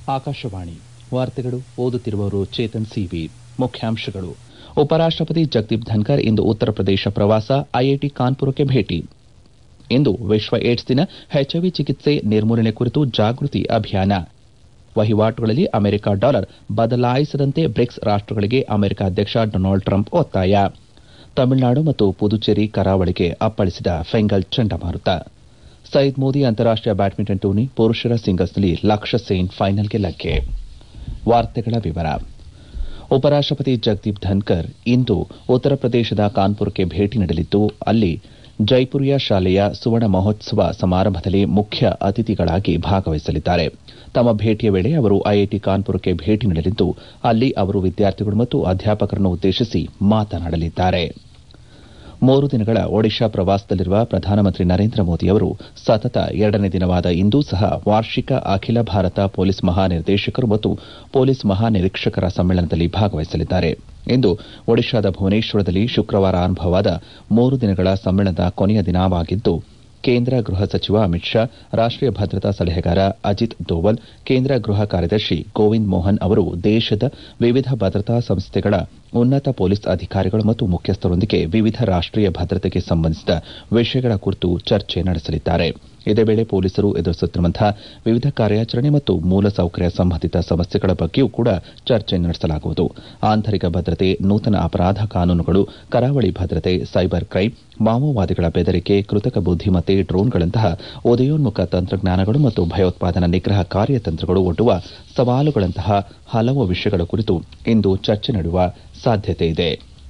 ಆಕಾಶವಾಣಿ ವಾರ್ತೆಗಳು ಓದುತ್ತಿರುವವರು ಚೇತನ್ ಸಿವಿ ಮುಖ್ಯಾಂಶಗಳು ಉಪರಾಷ್ಟಪತಿ ಜಗದೀಪ್ ಧನ್ಕರ್ ಇಂದು ಉತ್ತರ ಪ್ರದೇಶ ಪ್ರವಾಸ ಐಐಟಿ ಕಾನ್ಪುರಕ್ಕೆ ಭೇಟಿ ಇಂದು ವಿಶ್ವ ಏಡ್ಸ್ ದಿನ ಎಚ್ಐವಿ ಚಿಕಿತ್ಸೆ ನಿರ್ಮೂಲನೆ ಕುರಿತು ಜಾಗೃತಿ ಅಭಿಯಾನ ವಹಿವಾಟುಗಳಲ್ಲಿ ಅಮೆರಿಕ ಡಾಲರ್ ಬದಲಾಯಿಸದಂತೆ ಬ್ರಿಕ್ಸ್ ರಾಷ್ಟಗಳಿಗೆ ಅಮೆರಿಕ ಅಧ್ಯಕ್ಷ ಡೊನಾಲ್ಡ್ ಟ್ರಂಪ್ ಒತ್ತಾಯ ತಮಿಳುನಾಡು ಮತ್ತು ಪುದುಚೇರಿ ಕರಾವಳಿಗೆ ಅಪ್ಪಳಿಸಿದ ಫೆಂಗಲ್ ಚಂಡಮಾರುತ ಸೈಯದ್ ಮೋದಿ ಅಂತಾರಾಷ್ಟೀಯ ಬ್ಯಾಡ್ಮಿಂಟನ್ ಟೂರ್ನಿ ಪುರುಷರ ಸಿಂಗಲ್ಸ್ನಲ್ಲಿ ಲಕ್ಷ್ಯ ಸೇನ್ ಫೈನಲ್ಗೆ ಲಗ್ಗೆ ವಾರ್ತೆಗಳ ವಿವರ ಉಪರಾಷ್ಟಪತಿ ಜಗದೀಪ್ ಧನ್ಕರ್ ಇಂದು ಉತ್ತರ ಪ್ರದೇಶದ ಕಾನ್ಪುರಕ್ಕೆ ಭೇಟಿ ನೀಡಲಿದ್ದು ಅಲ್ಲಿ ಜೈಪುರಿಯಾ ಶಾಲೆಯ ಸುವರ್ಣ ಮಹೋತ್ಸವ ಸಮಾರಂಭದಲ್ಲಿ ಮುಖ್ಯ ಅತಿಥಿಗಳಾಗಿ ಭಾಗವಹಿಸಲಿದ್ದಾರೆ ತಮ್ಮ ಭೇಟಿಯ ವೇಳೆ ಅವರು ಐಐಟಿ ಕಾನ್ಪುರಕ್ಕೆ ಭೇಟಿ ನೀಡಲಿದ್ದು ಅಲ್ಲಿ ಅವರು ವಿದ್ಯಾರ್ಥಿಗಳು ಮತ್ತು ಅಧ್ಯಾಪಕರನ್ನು ಉದ್ದೇಶಿಸಿ ಮಾತನಾಡಲಿದ್ದಾರೆ ಮೂರು ದಿನಗಳ ಒಡಿಶಾ ಪ್ರವಾಸದಲ್ಲಿರುವ ಪ್ರಧಾನಮಂತ್ರಿ ನರೇಂದ್ರ ಮೋದಿ ಅವರು ಸತತ ಎರಡನೇ ದಿನವಾದ ಇಂದೂ ಸಹ ವಾರ್ಷಿಕ ಅಖಿಲ ಭಾರತ ಪೊಲೀಸ್ ಮಹಾನಿರ್ದೇಶಕರು ಮತ್ತು ಪೊಲೀಸ್ ಮಹಾನಿರೀಕ್ಷಕರ ಸಮ್ಮೇಳನದಲ್ಲಿ ಭಾಗವಹಿಸಲಿದ್ದಾರೆ ಇಂದು ಒಡಿಶಾದ ಭುವನೇಶ್ವರದಲ್ಲಿ ಶುಕ್ರವಾರ ಆರಂಭವಾದ ಮೂರು ದಿನಗಳ ಸಮ್ಮೇಳನದ ಕೊನೆಯ ದಿನವಾಗಿದ್ದು ಕೇಂದ್ರ ಗೃಹ ಸಚಿವ ಅಮಿತ್ ಶಾ ರಾಷ್ಟೀಯ ಭದ್ರತಾ ಸಲಹೆಗಾರ ಅಜಿತ್ ದೋವಲ್ ಕೇಂದ್ರ ಗೃಹ ಕಾರ್ಯದರ್ಶಿ ಗೋವಿಂದ್ ಮೋಹನ್ ಅವರು ದೇಶದ ವಿವಿಧ ಭದ್ರತಾ ಸಂಸ್ಥೆಗಳ ಉನ್ನತ ಪೊಲೀಸ್ ಅಧಿಕಾರಿಗಳು ಮತ್ತು ಮುಖ್ಯಸ್ಥರೊಂದಿಗೆ ವಿವಿಧ ರಾಷ್ಟೀಯ ಭದ್ರತೆಗೆ ಸಂಬಂಧಿಸಿದ ವಿಷಯಗಳ ಕುರಿತು ಚರ್ಚೆ ನಡೆಸಲಿದ್ದಾರೆ ಇದೇ ವೇಳೆ ಪೊಲೀಸರು ಎದುರಿಸುತ್ತಿರುವಂತಹ ವಿವಿಧ ಕಾರ್ಯಾಚರಣೆ ಮತ್ತು ಮೂಲಸೌಕರ್ಯ ಸಂಬಂಧಿತ ಸಮಸ್ಯೆಗಳ ಬಗ್ಗೆಯೂ ಕೂಡ ಚರ್ಚೆ ನಡೆಸಲಾಗುವುದು ಆಂತರಿಕ ಭದ್ರತೆ ನೂತನ ಅಪರಾಧ ಕಾನೂನುಗಳು ಕರಾವಳಿ ಭದ್ರತೆ ಸೈಬರ್ ಕ್ರೈಂ ಮಾವೋವಾದಿಗಳ ಬೆದರಿಕೆ ಕೃತಕ ಬುದ್ದಿಮತ್ತೆ ಡ್ರೋನ್ಗಳಂತಹ ಉದಯೋನ್ಮುಖ ತಂತ್ರಜ್ಞಾನಗಳು ಮತ್ತು ಭಯೋತ್ಪಾದನಾ ನಿಗ್ರಹ ಕಾರ್ಯತಂತ್ರಗಳು ಒಡ್ಡುವ ಸವಾಲುಗಳಂತಹ ಹಲವು ವಿಷಯಗಳ ಕುರಿತು ಇಂದು ಚರ್ಚೆ ನಡೆಯುವ ಸಾಧ್ಯತೆಯಿದೆ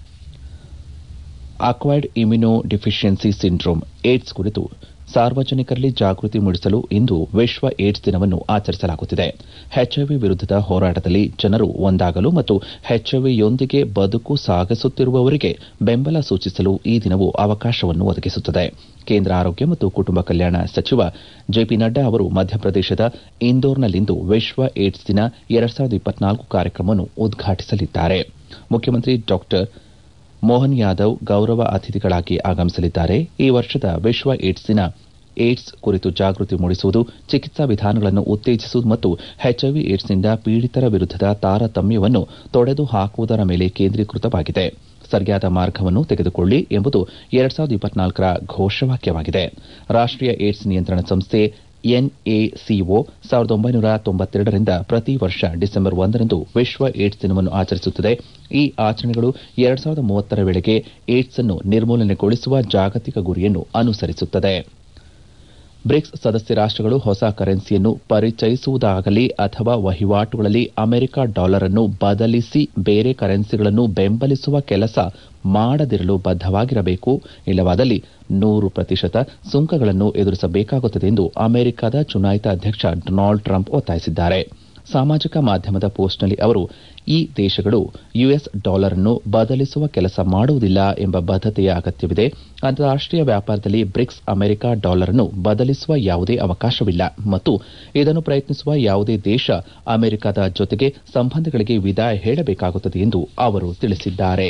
acquired immunodeficiency syndrome AIDS ಕುರಿತು ಸಾರ್ವಜನಿಕರಲ್ಲಿ ಜಾಗೃತಿ ಮೂಡಿಸಲು ಇಂದು ವಿಶ್ವ ಏಡ್ಸ್ ದಿನವನ್ನು ಆಚರಿಸಲಾಗುತ್ತಿದೆ ಎಚ್ಐವಿ ವಿರುದ್ದದ ಹೋರಾಟದಲ್ಲಿ ಜನರು ಒಂದಾಗಲು ಮತ್ತು ಎಚ್ಐವಿಯೊಂದಿಗೆ ಬದುಕು ಸಾಗಿಸುತ್ತಿರುವವರಿಗೆ ಬೆಂಬಲ ಸೂಚಿಸಲು ಈ ದಿನವು ಅವಕಾಶವನ್ನು ಒದಗಿಸುತ್ತದೆ ಕೇಂದ್ರ ಆರೋಗ್ಯ ಮತ್ತು ಕುಟುಂಬ ಕಲ್ಯಾಣ ಸಚಿವ ಜೆಪಿ ನಡ್ಡಾ ಅವರು ಮಧ್ಯಪ್ರದೇಶದ ಇಂದೋರ್ನಲ್ಲಿಂದು ವಿಶ್ವ ಏಡ್ಸ್ ದಿನ ಎರಡ್ ಸಾವಿರದ ಇಪ್ಪತ್ನಾಲ್ಕು ಕಾರ್ಯಕ್ರಮವನ್ನು ಉದ್ಘಾಟಿಸಲಿದ್ದಾರೆ ಮುಖ್ಯಮಂತ್ರಿ ಡಾಕ್ಟರ್ ಮೋಹನ್ ಯಾದವ್ ಗೌರವ ಅತಿಥಿಗಳಾಗಿ ಆಗಮಿಸಲಿದ್ದಾರೆ ಈ ವರ್ಷದ ವಿಶ್ವ ಏಡ್ಸ್ ದಿನ ಏಡ್ಸ್ ಕುರಿತು ಜಾಗೃತಿ ಮೂಡಿಸುವುದು ಚಿಕಿತ್ಸಾ ವಿಧಾನಗಳನ್ನು ಉತ್ತೇಜಿಸುವುದು ಮತ್ತು ಎಚ್ಐವಿ ಏಡ್ಸ್ನಿಂದ ಪೀಡಿತರ ವಿರುದ್ದದ ತಾರತಮ್ಯವನ್ನು ತೊಡೆದು ಹಾಕುವುದರ ಮೇಲೆ ಕೇಂದ್ರೀಕೃತವಾಗಿದೆ ಸರಿಯಾದ ಮಾರ್ಗವನ್ನು ತೆಗೆದುಕೊಳ್ಳಿ ಎಂಬುದು ಎರಡ್ ಸಾವಿರದ ಇಪ್ಪತ್ನಾಲ್ಕರ ಘೋಷವಾಕ್ಯವಾಗಿದೆ ರಾಷ್ಟೀಯ ಏಡ್ಸ್ ನಿಯಂತ್ರಣ ಸಂಸ್ಥೆ ಎನ್ಎಸಿಒ ಸಾವಿರದ ಒಂಬೈನೂರ ತೊಂಬತ್ತೆರಡರಿಂದ ಪ್ರತಿ ವರ್ಷ ಡಿಸೆಂಬರ್ ಒಂದರಂದು ವಿಶ್ವ ಏಡ್ಸ್ ದಿನವನ್ನು ಆಚರಿಸುತ್ತದೆ ಈ ಆಚರಣೆಗಳು ಎರಡ್ ಸಾವಿರದ ಮೂವತ್ತರ ವೇಳೆಗೆ ಏಡ್ಸ್ ಅನ್ನು ನಿರ್ಮೂಲನೆಗೊಳಿಸುವ ಜಾಗತಿಕ ಗುರಿಯನ್ನು ಅನುಸರಿಸುತ್ತದೆ ಬ್ರಿಕ್ಸ್ ಸದಸ್ಯ ರಾಷ್ಟಗಳು ಹೊಸ ಕರೆನ್ಸಿಯನ್ನು ಪರಿಚಯಿಸುವುದಾಗಲಿ ಅಥವಾ ವಹಿವಾಟುಗಳಲ್ಲಿ ಅಮೆರಿಕ ಡಾಲರ್ ಅನ್ನು ಬದಲಿಸಿ ಬೇರೆ ಕರೆನ್ಸಿಗಳನ್ನು ಬೆಂಬಲಿಸುವ ಕೆಲಸ ಮಾಡದಿರಲು ಬದ್ದವಾಗಿರಬೇಕು ಇಲ್ಲವಾದಲ್ಲಿ ನೂರು ಪ್ರತಿಶತ ಸುಂಕಗಳನ್ನು ಎದುರಿಸಬೇಕಾಗುತ್ತದೆ ಎಂದು ಅಮೆರಿಕದ ಚುನಾಯಿತ ಅಧ್ಯಕ್ಷ ಡೊನಾಲ್ಡ್ ಟ್ರಂಪ್ ಒತ್ತಾಯಿಸಿದ್ದಾರೆ ಸಾಮಾಜಿಕ ಮಾಧ್ಯಮದ ಪೋಸ್ಟ್ನಲ್ಲಿ ಅವರು ಈ ದೇಶಗಳು ಯುಎಸ್ ಡಾಲರ್ ಅನ್ನು ಬದಲಿಸುವ ಕೆಲಸ ಮಾಡುವುದಿಲ್ಲ ಎಂಬ ಬದ್ದತೆಯ ಅಗತ್ಯವಿದೆ ಅಂತಾರಾಷ್ಟೀಯ ವ್ಯಾಪಾರದಲ್ಲಿ ಬ್ರಿಕ್ಸ್ ಅಮೆರಿಕ ಡಾಲರ್ ಅನ್ನು ಬದಲಿಸುವ ಯಾವುದೇ ಅವಕಾಶವಿಲ್ಲ ಮತ್ತು ಇದನ್ನು ಪ್ರಯತ್ನಿಸುವ ಯಾವುದೇ ದೇಶ ಅಮೆರಿಕದ ಜೊತೆಗೆ ಸಂಬಂಧಗಳಿಗೆ ವಿದಾಯ ಹೇಳಬೇಕಾಗುತ್ತದೆ ಎಂದು ಅವರು ತಿಳಿಸಿದ್ದಾರೆ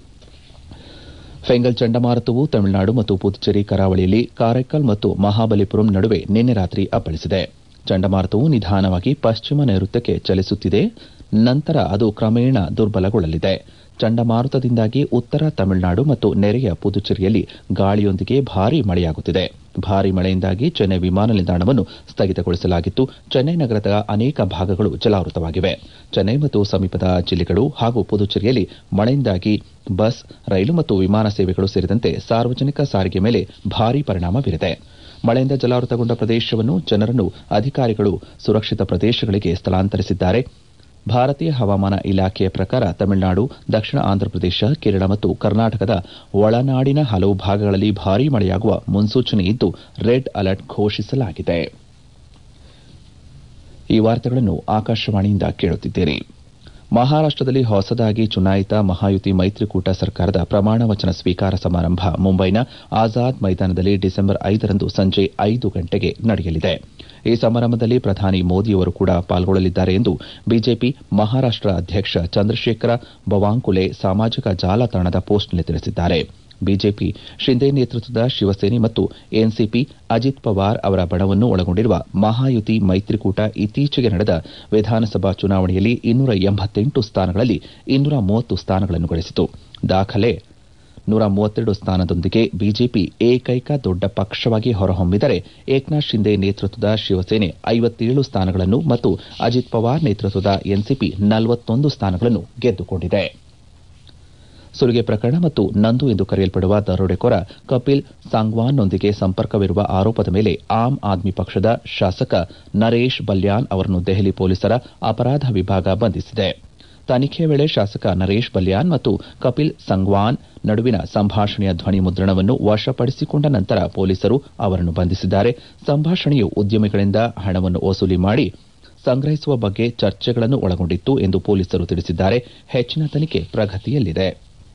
ಫೆಂಗಲ್ ಚಂಡಮಾರುತವು ತಮಿಳುನಾಡು ಮತ್ತು ಪುದುಚೇರಿ ಕರಾವಳಿಯಲ್ಲಿ ಕಾರೈಕಲ್ ಮತ್ತು ಮಹಾಬಲಿಪುರಂ ನಡುವೆ ನಿನ್ನೆ ರಾತ್ರಿ ಅಪ್ಪಳಿಸಿದೆ ಚಂಡಮಾರುತವು ನಿಧಾನವಾಗಿ ಪಶ್ಚಿಮ ನೈಋತ್ಯಕ್ಕೆ ಚಲಿಸುತ್ತಿದೆ ನಂತರ ಅದು ಕ್ರಮೇಣ ದುರ್ಬಲಗೊಳ್ಳಲಿದೆ ಚಂಡಮಾರುತದಿಂದಾಗಿ ಉತ್ತರ ತಮಿಳುನಾಡು ಮತ್ತು ನೆರೆಯ ಪುದುಚೇರಿಯಲ್ಲಿ ಗಾಳಿಯೊಂದಿಗೆ ಭಾರೀ ಮಳೆಯಾಗುತ್ತಿದೆ ಭಾರೀ ಮಳೆಯಿಂದಾಗಿ ಚೆನ್ನೈ ವಿಮಾನ ನಿಲ್ದಾಣವನ್ನು ಸ್ಥಗಿತಗೊಳಿಸಲಾಗಿತ್ತು ಚೆನ್ನೈ ನಗರದ ಅನೇಕ ಭಾಗಗಳು ಜಲಾವೃತವಾಗಿವೆ ಚೆನ್ನೈ ಮತ್ತು ಸಮೀಪದ ಜಿಲ್ಲೆಗಳು ಹಾಗೂ ಪುದುಚೇರಿಯಲ್ಲಿ ಮಳೆಯಿಂದಾಗಿ ಬಸ್ ರೈಲು ಮತ್ತು ವಿಮಾನ ಸೇವೆಗಳು ಸೇರಿದಂತೆ ಸಾರ್ವಜನಿಕ ಸಾರಿಗೆ ಮೇಲೆ ಭಾರೀ ಪರಿಣಾಮ ಬೀರಿದೆ ಮಳೆಯಿಂದ ಜಲಾವೃತಗೊಂಡ ಪ್ರದೇಶವನ್ನು ಜನರನ್ನು ಅಧಿಕಾರಿಗಳು ಸುರಕ್ಷಿತ ಪ್ರದೇಶಗಳಿಗೆ ಸ್ಥಳಾಂತರಿಸಿದ್ದಾರೆ ಭಾರತೀಯ ಹವಾಮಾನ ಇಲಾಖೆಯ ಪ್ರಕಾರ ತಮಿಳುನಾಡು ದಕ್ಷಿಣ ಆಂಧ್ರಪ್ರದೇಶ ಕೇರಳ ಮತ್ತು ಕರ್ನಾಟಕದ ಒಳನಾಡಿನ ಹಲವು ಭಾಗಗಳಲ್ಲಿ ಭಾರೀ ಮಳೆಯಾಗುವ ಮುನ್ಸೂಚನೆ ಇದ್ದು ರೆಡ್ ಅಲರ್ಟ್ ಘೋಷಿಸಲಾಗಿದೆ ಈ ವಾರ್ತೆಗಳನ್ನು ಆಕಾಶವಾಣಿಯಿಂದ ಕೇಳುತ್ತಿದ್ದೀರಿ ಮಹಾರಾಷ್ಟದಲ್ಲಿ ಹೊಸದಾಗಿ ಚುನಾಯಿತ ಮಹಾಯುತಿ ಮೈತ್ರಿಕೂಟ ಸರ್ಕಾರದ ಪ್ರಮಾಣ ವಚನ ಸ್ವೀಕಾರ ಸಮಾರಂಭ ಮುಂಬೈನ ಆಜಾದ್ ಮೈದಾನದಲ್ಲಿ ಡಿಸೆಂಬರ್ ಐದರಂದು ಸಂಜೆ ಐದು ಗಂಟೆಗೆ ನಡೆಯಲಿದೆ ಈ ಸಮಾರಂಭದಲ್ಲಿ ಪ್ರಧಾನಿ ಮೋದಿಯವರು ಕೂಡ ಪಾಲ್ಗೊಳ್ಳಲಿದ್ದಾರೆ ಎಂದು ಬಿಜೆಪಿ ಮಹಾರಾಷ್ಟ ಅಧ್ಯಕ್ಷ ಚಂದ್ರಶೇಖರ ಬವಾಂಕುಲೆ ಸಾಮಾಜಿಕ ಜಾಲತಾಣದ ಪೋಸ್ಟ್ನಲ್ಲಿ ತಿಳಿಸಿದ್ದಾರೆ ಬಿಜೆಪಿ ಶಿಂದೆ ನೇತೃತ್ವದ ಶಿವಸೇನೆ ಮತ್ತು ಎನ್ಸಿಪಿ ಅಜಿತ್ ಪವಾರ್ ಅವರ ಬಣವನ್ನು ಒಳಗೊಂಡಿರುವ ಮಹಾಯುತಿ ಮೈತ್ರಿಕೂಟ ಇತ್ತೀಚೆಗೆ ನಡೆದ ವಿಧಾನಸಭಾ ಚುನಾವಣೆಯಲ್ಲಿ ಇನ್ನೂರ ಎಂಬತ್ತೆಂಟು ಸ್ಥಾನಗಳಲ್ಲಿ ಇನ್ನೂರ ಮೂವತ್ತು ಸ್ಥಾನಗಳನ್ನು ಗಳಿಸಿತು ದಾಖಲೆ ನೂರ ಮೂವತ್ತೆರಡು ಸ್ಥಾನದೊಂದಿಗೆ ಬಿಜೆಪಿ ಏಕೈಕ ದೊಡ್ಡ ಪಕ್ಷವಾಗಿ ಹೊರಹೊಮ್ಮಿದರೆ ಏಕನಾಥ್ ಶಿಂದೆ ನೇತೃತ್ವದ ಶಿವಸೇನೆ ಐವತ್ತೇಳು ಸ್ಥಾನಗಳನ್ನು ಮತ್ತು ಅಜಿತ್ ಪವಾರ್ ನೇತೃತ್ವದ ಎನ್ಸಿಪಿ ನಲವತ್ತೊಂದು ಸ್ಥಾನಗಳನ್ನು ಗೆದ್ದುಕೊಂಡಿದೆ ಸುಲಿಗೆ ಪ್ರಕರಣ ಮತ್ತು ನಂದು ಎಂದು ಕರೆಯಲ್ಪಡುವ ದರೋಡೆಕೋರ ಕಪಿಲ್ ಸಾಂಗ್ವಾನ್ನೊಂದಿಗೆ ಸಂಪರ್ಕವಿರುವ ಆರೋಪದ ಮೇಲೆ ಆಮ್ ಆದ್ಮಿ ಪಕ್ಷದ ಶಾಸಕ ನರೇಶ್ ಬಲ್ಯಾನ್ ಅವರನ್ನು ದೆಹಲಿ ಪೊಲೀಸರ ಅಪರಾಧ ವಿಭಾಗ ಬಂಧಿಸಿದೆ ತನಿಖೆ ವೇಳೆ ಶಾಸಕ ನರೇಶ್ ಬಲ್ಯಾನ್ ಮತ್ತು ಕಪಿಲ್ ಸಂಗ್ವಾನ್ ನಡುವಿನ ಸಂಭಾಷಣೆಯ ಧ್ವನಿ ಮುದ್ರಣವನ್ನು ವಶಪಡಿಸಿಕೊಂಡ ನಂತರ ಪೊಲೀಸರು ಅವರನ್ನು ಬಂಧಿಸಿದ್ದಾರೆ ಸಂಭಾಷಣೆಯು ಉದ್ಯಮಿಗಳಿಂದ ಹಣವನ್ನು ವಸೂಲಿ ಮಾಡಿ ಸಂಗ್ರಹಿಸುವ ಬಗ್ಗೆ ಚರ್ಚೆಗಳನ್ನು ಒಳಗೊಂಡಿತ್ತು ಎಂದು ಪೊಲೀಸರು ತಿಳಿಸಿದ್ದಾರೆ ಹೆಚ್ಚಿನ ತನಿಖೆ ಪ್ರಗತಿಯಲ್ಲಿದೆ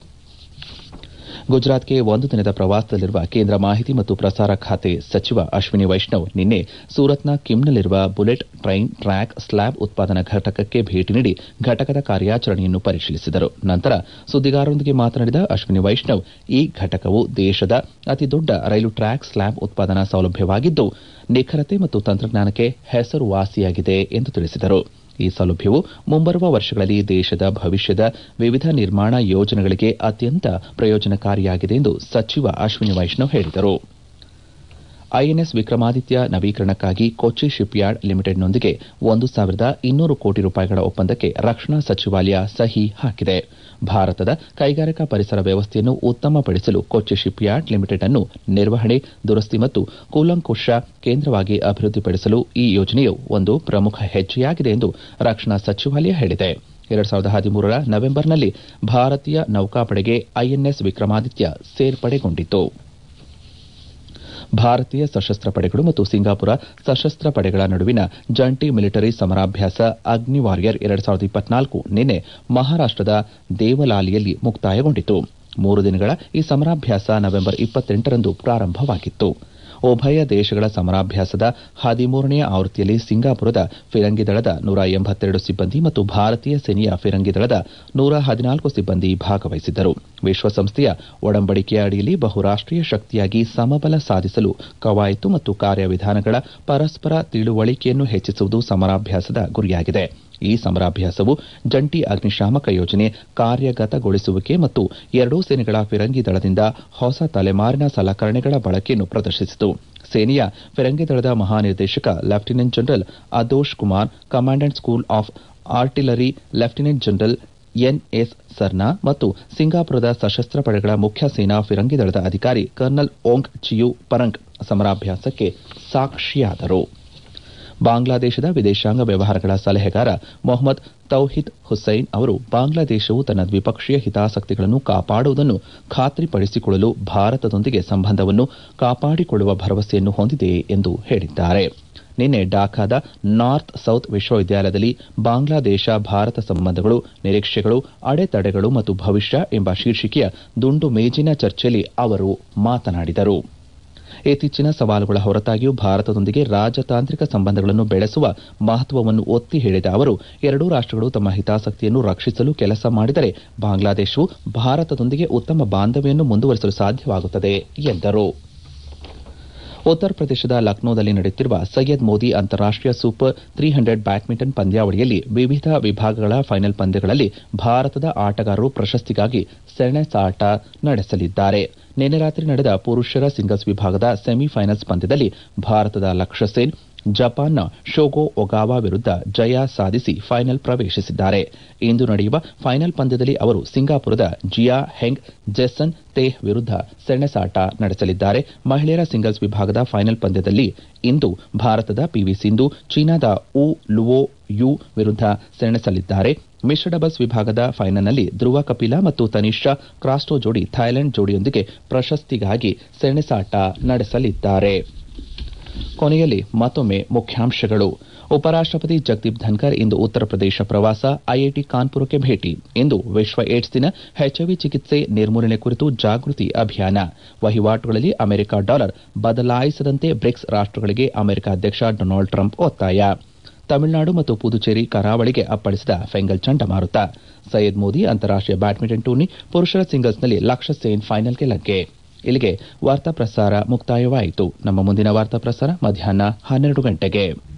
ಗುಜರಾತ್ಗೆ ಒಂದು ದಿನದ ಪ್ರವಾಸದಲ್ಲಿರುವ ಕೇಂದ್ರ ಮಾಹಿತಿ ಮತ್ತು ಪ್ರಸಾರ ಖಾತೆ ಸಚಿವ ಅಶ್ವಿನಿ ವೈಷ್ಣವ್ ನಿನ್ನೆ ಸೂರತ್ನ ಕಿಮ್ನಲ್ಲಿರುವ ಬುಲೆಟ್ ಟ್ರೈನ್ ಟ್ರ್ಯಾಕ್ ಸ್ಲ್ಯಾಬ್ ಉತ್ಪಾದನಾ ಘಟಕಕ್ಕೆ ಭೇಟಿ ನೀಡಿ ಘಟಕದ ಕಾರ್ಯಾಚರಣೆಯನ್ನು ಪರಿಶೀಲಿಸಿದರು ನಂತರ ಸುದ್ದಿಗಾರರೊಂದಿಗೆ ಮಾತನಾಡಿದ ಅಶ್ವಿನಿ ವೈಷ್ಣವ್ ಈ ಘಟಕವು ದೇಶದ ಅತಿದೊಡ್ಡ ರೈಲು ಟ್ರ್ಯಾಕ್ ಸ್ಲ್ಯಾಬ್ ಉತ್ಪಾದನಾ ಸೌಲಭ್ಯವಾಗಿದ್ದು ನಿಖರತೆ ಮತ್ತು ತಂತ್ರಜ್ಞಾನಕ್ಕೆ ಹೆಸರುವಾಸಿಯಾಗಿದೆ ಎಂದು ತಿಳಿಸಿದರು ಈ ಸೌಲಭ್ಯವು ಮುಂಬರುವ ವರ್ಷಗಳಲ್ಲಿ ದೇಶದ ಭವಿಷ್ಯದ ವಿವಿಧ ನಿರ್ಮಾಣ ಯೋಜನೆಗಳಿಗೆ ಅತ್ಯಂತ ಪ್ರಯೋಜನಕಾರಿಯಾಗಿದೆ ಎಂದು ಸಚಿವ ಅಶ್ವಿನಿ ವೈಷ್ಣವ್ ಹೇಳಿದರು ಐಎನ್ಎಸ್ ವಿಕ್ರಮಾದಿತ್ಯ ನವೀಕರಣಕ್ಕಾಗಿ ಕೊಚ್ಚಿ ಶಿಪ್ಯಾರ್ಡ್ ಲಿಮಿಟೆಡ್ನೊಂದಿಗೆ ಒಂದು ಸಾವಿರದ ಇನ್ನೂರು ಕೋಟಿ ರೂಪಾಯಿಗಳ ಒಪ್ಪಂದಕ್ಕೆ ರಕ್ಷಣಾ ಸಚಿವಾಲಯ ಸಹಿ ಹಾಕಿದೆ ಭಾರತದ ಕೈಗಾರಿಕಾ ಪರಿಸರ ವ್ಯವಸ್ಥೆಯನ್ನು ಉತ್ತಮಪಡಿಸಲು ಕೊಚ್ಚಿ ಶಿಪ್ಯಾರ್ಡ್ ಲಿಮಿಟೆಡ್ ಅನ್ನು ನಿರ್ವಹಣೆ ದುರಸ್ತಿ ಮತ್ತು ಕೂಲಂಕುಷ ಕೇಂದ್ರವಾಗಿ ಅಭಿವೃದ್ಧಿಪಡಿಸಲು ಈ ಯೋಜನೆಯು ಒಂದು ಪ್ರಮುಖ ಹೆಜ್ಜೆಯಾಗಿದೆ ಎಂದು ರಕ್ಷಣಾ ಸಚಿವಾಲಯ ಹೇಳಿದೆ ಎರಡ್ ಸಾವಿರದ ಹದಿಮೂರರ ನವೆಂಬರ್ನಲ್ಲಿ ಭಾರತೀಯ ನೌಕಾಪಡೆಗೆ ಐಎನ್ಎಸ್ ವಿಕ್ರಮಾದಿತ್ಯ ಸೇರ್ಪಡೆಗೊಂಡಿತು ಭಾರತೀಯ ಸಶಸ್ತ್ರ ಪಡೆಗಳು ಮತ್ತು ಸಿಂಗಾಪುರ ಸಶಸ್ತ್ರ ಪಡೆಗಳ ನಡುವಿನ ಜಂಟಿ ಮಿಲಿಟರಿ ಸಮರಾಭ್ಯಾಸ ಅಗ್ನಿ ವಾರಿಯರ್ ಎರಡ್ ಸಾವಿರದ ಇಪ್ಪತ್ನಾಲ್ಕು ನಿನ್ನೆ ಮಹಾರಾಷ್ಟದ ದೇವಲಾಲಿಯಲ್ಲಿ ಮುಕ್ತಾಯಗೊಂಡಿತು ಮೂರು ದಿನಗಳ ಈ ಸಮರಾಭ್ಯಾಸ ನವೆಂಬರ್ ಇಪ್ಪತ್ತೆಂಟರಂದು ಪ್ರಾರಂಭವಾಗಿತ್ತು ಉಭಯ ದೇಶಗಳ ಸಮರಾಭ್ಯಾಸದ ಹದಿಮೂರನೇ ಆವೃತ್ತಿಯಲ್ಲಿ ಸಿಂಗಾಪುರದ ಫಿರಂಗಿ ದಳದ ನೂರ ಎಂಬತ್ತೆರಡು ಸಿಬ್ಬಂದಿ ಮತ್ತು ಭಾರತೀಯ ಸೇನೆಯ ಫಿರಂಗಿ ದಳದ ನೂರ ಹದಿನಾಲ್ಕು ಸಿಬ್ಬಂದಿ ಭಾಗವಹಿಸಿದ್ದರು ವಿಶ್ವಸಂಸ್ಥೆಯ ಒಡಂಬಡಿಕೆಯ ಅಡಿಯಲ್ಲಿ ಬಹುರಾಷ್ಟೀಯ ಶಕ್ತಿಯಾಗಿ ಸಮಬಲ ಸಾಧಿಸಲು ಕವಾಯತು ಮತ್ತು ಕಾರ್ಯವಿಧಾನಗಳ ಪರಸ್ಪರ ತಿಳುವಳಿಕೆಯನ್ನು ಹೆಚ್ಚಿಸುವುದು ಸಮರಾಭ್ಯಾಸದ ಗುರಿಯಾಗಿದೆ ಈ ಸಮರಾಭ್ಯಾಸವು ಜಂಟಿ ಅಗ್ನಿಶಾಮಕ ಯೋಜನೆ ಕಾರ್ಯಗತಗೊಳಿಸುವಿಕೆ ಮತ್ತು ಎರಡೂ ಸೇನೆಗಳ ಫಿರಂಗಿ ದಳದಿಂದ ಹೊಸ ತಲೆಮಾರಿನ ಸಲಕರಣೆಗಳ ಬಳಕೆಯನ್ನು ಪ್ರದರ್ಶಿಸಿತು ಸೇನೆಯ ಫಿರಂಗಿ ದಳದ ಮಹಾನಿರ್ದೇಶಕ lieutenant general Adosh Kumar commandant school of artillery lieutenant general NS Sarna ಮತ್ತು ಸಿಂಗಾಪುರದ ಸಶಸ್ತ್ರ ಪಡೆಗಳ ಮುಖ್ಯ ಸೇನಾ ಫಿರಂಗಿ ದಳದ ಅಧಿಕಾರಿ ಕರ್ನಲ್ ಓಂಗ್ ಚಿಯು ಪರಂಗ್ ಸಮರಾಭ್ಯಾಸಕ್ಕೆ ಸಾಕ್ಷಿಯಾದರು ಬಾಂಗ್ಲಾದೇಶದ ವಿದೇಶಾಂಗ ವ್ಯವಹಾರಗಳ ಸಲಹೆಗಾರ ಮೊಹಮ್ಮದ್ ತೌಹಿದ್ ಹುಸೈನ್ ಅವರು ಬಾಂಗ್ಲಾದೇಶವು ತನ್ನ ದ್ವಿಪಕ್ಷೀಯ ಹಿತಾಸಕ್ತಿಗಳನ್ನು ಕಾಪಾಡುವುದನ್ನು ಖಾತ್ರಿಪಡಿಸಿಕೊಳ್ಳಲು ಭಾರತದೊಂದಿಗೆ ಸಂಬಂಧವನ್ನು ಕಾಪಾಡಿಕೊಳ್ಳುವ ಭರವಸೆಯನ್ನು ಹೊಂದಿದೆ ಎಂದು ಹೇಳಿದ್ದಾರೆ ನಿನ್ನೆ ಢಾಕಾದ ನಾರ್ತ್ ಸೌತ್ ವಿಶ್ವವಿದ್ಯಾಲಯದಲ್ಲಿ ಬಾಂಗ್ಲಾದೇಶ ಭಾರತ ಸಂಬಂಧಗಳು ನಿರೀಕ್ಷೆಗಳು ಅಡೆತಡೆಗಳು ಮತ್ತು ಭವಿಷ್ಯ ಎಂಬ ಶೀರ್ಷಿಕೆಯ ದುಂಡು ಮೇಜಿನ ಚರ್ಚೆಯಲ್ಲಿ ಅವರು ಮಾತನಾಡಿದರು ಇತ್ತೀಚಿನ ಸವಾಲುಗಳ ಹೊರತಾಗಿಯೂ ಭಾರತದೊಂದಿಗೆ ರಾಜತಾಂತ್ರಿಕ ಸಂಬಂಧಗಳನ್ನು ಬೆಳೆಸುವ ಮಹತ್ವವನ್ನು ಒತ್ತಿ ಹೇಳಿದ ಅವರು ಎರಡೂ ರಾಷ್ಟಗಳು ತಮ್ಮ ಹಿತಾಸಕ್ತಿಯನ್ನು ರಕ್ಷಿಸಲು ಕೆಲಸ ಮಾಡಿದರೆ ಬಾಂಗ್ಲಾದೇಶವು ಭಾರತದೊಂದಿಗೆ ಉತ್ತಮ ಬಾಂಧವ್ಯವನ್ನು ಮುಂದುವರಿಸಲು ಸಾಧ್ಯವಾಗುತ್ತದೆ ಎಂದರು ಉತ್ತರ ಪ್ರದೇಶದ ಲಕ್ನೋದಲ್ಲಿ ನಡೆಯುತ್ತಿರುವ ಸೈಯದ್ ಮೋದಿ ಅಂತಾರಾಷ್ಟೀಯ ಸೂಪರ್ ತ್ರೀ ಹಂಡ್ರೆಡ್ ಬ್ಯಾಡ್ಮಿಂಟನ್ ಪಂದ್ಯಾವಳಿಯಲ್ಲಿ ವಿವಿಧ ವಿಭಾಗಗಳ ಫೈನಲ್ ಪಂದ್ಯಗಳಲ್ಲಿ ಭಾರತದ ಆಟಗಾರರು ಪ್ರಶಸ್ತಿಗಾಗಿ ಸೆಣಸಾಟ ನಡೆಸಲಿದ್ದಾರೆ ನಿನ್ನೆ ರಾತ್ರಿ ನಡೆದ ಪುರುಷರ ಸಿಂಗಲ್ಸ್ ವಿಭಾಗದ ಸೆಮಿಫೈನಲ್ಸ್ ಪಂದ್ಯದಲ್ಲಿ ಭಾರತದ ಲಕ್ಷ್ಯ ಸೇನ್ ಜಪಾನ್ನ ಶೋಗೋ ಒಗಾವಾ ವಿರುದ್ಧ ಜಯ ಸಾಧಿಸಿ ಫೈನಲ್ ಪ್ರವೇಶಿಸಿದ್ದಾರೆ ಇಂದು ನಡೆಯುವ ಫೈನಲ್ ಪಂದ್ಯದಲ್ಲಿ ಅವರು ಸಿಂಗಾಪುರದ ಜಿಯಾ ಹೆಂಗ್ ಜೆಸನ್ ತೇಹ್ ವಿರುದ್ಧ ಸೆಣಸಾಟ ನಡೆಸಲಿದ್ದಾರೆ ಮಹಿಳೆಯರ ಸಿಂಗಲ್ಸ್ ವಿಭಾಗದ ಫೈನಲ್ ಪಂದ್ಯದಲ್ಲಿ ಇಂದು ಭಾರತದ ಪಿವಿ ಸಿಂಧು ಚೀನಾದ ಉ ಲುವೋ ಯು ವಿರುದ್ಧ ಸೆಣಸಲಿದ್ದಾರೆ ಮಿಶ್ರ ಡಬಲ್ಸ್ ವಿಭಾಗದ ಫೈನಲ್ನಲ್ಲಿ ಧ್ರುವ ಕಪಿಲ ಮತ್ತು ತನಿಷಾ ಕ್ರಾಸ್ಟೋ ಜೋಡಿ ಥೈಲ್ಯಾಂಡ್ ಜೋಡಿಯೊಂದಿಗೆ ಪ್ರಶಸ್ತಿಗಾಗಿ ಸೆಣಸಾಟ ನಡೆಸಲಿದ್ದಾರೆ ಕೊನೆಯಲ್ಲಿ ಮತ್ತೊಮ್ಮೆ ಮುಖ್ಯಾಂಶಗಳು ಉಪರಾಷ್ಟಪತಿ ಜಗದೀಪ್ ಧನ್ಕರ್ ಇಂದು ಉತ್ತರ ಪ್ರದೇಶ ಪ್ರವಾಸ ಐಐಟಿ ಕಾನ್ಪುರಕ್ಕೆ ಭೇಟಿ ಇಂದು ವಿಶ್ವ ಏಡ್ಸ್ ದಿನ ಎಚ್ಐವಿ ಚಿಕಿತ್ಸೆ ನಿರ್ಮೂಲನೆ ಕುರಿತು ಜಾಗೃತಿ ಅಭಿಯಾನ ವಹಿವಾಟುಗಳಲ್ಲಿ ಅಮೆರಿಕ ಡಾಲರ್ ಬದಲಾಯಿಸದಂತೆ ಬ್ರಿಕ್ಸ್ ರಾಷ್ಟಗಳಿಗೆ ಅಮೆರಿಕ ಅಧ್ಯಕ್ಷ ಡೊನಾಲ್ಡ್ ಟ್ರಂಪ್ ಒತ್ತಾಯ ತಮಿಳುನಾಡು ಮತ್ತು ಪುದುಚೇರಿ ಕರಾವಳಿಗೆ ಅಪ್ಪಳಿಸಿದ ಫೆಂಗಲ್ ಚಂಡಮಾರುತ ಸೈಯದ್ ಮೋದಿ ಅಂತಾರಾಷ್ಟೀಯ ಬ್ಯಾಡ್ಮಿಂಟನ್ ಟೂರ್ನಿ ಪುರುಷರ ಸಿಂಗಲ್ಸ್ನಲ್ಲಿ ಲಕ್ಷ್ಯ ಸೇನ್ ಫೈನಲ್ಗೆ ಲಗ್ಗೆ ಇಲ್ಲಿಗೆ ವಾರ್ತಾ ಪ್ರಸಾರ ಮುಕ್ತಾಯವಾಯಿತು ನಮ್ಮ ಮುಂದಿನ ವಾರ್ತಾ ಪ್ರಸಾರ ಮಧ್ಯಾಹ್ನ ಹನ್ನೆರಡು ಗಂಟೆಗೆ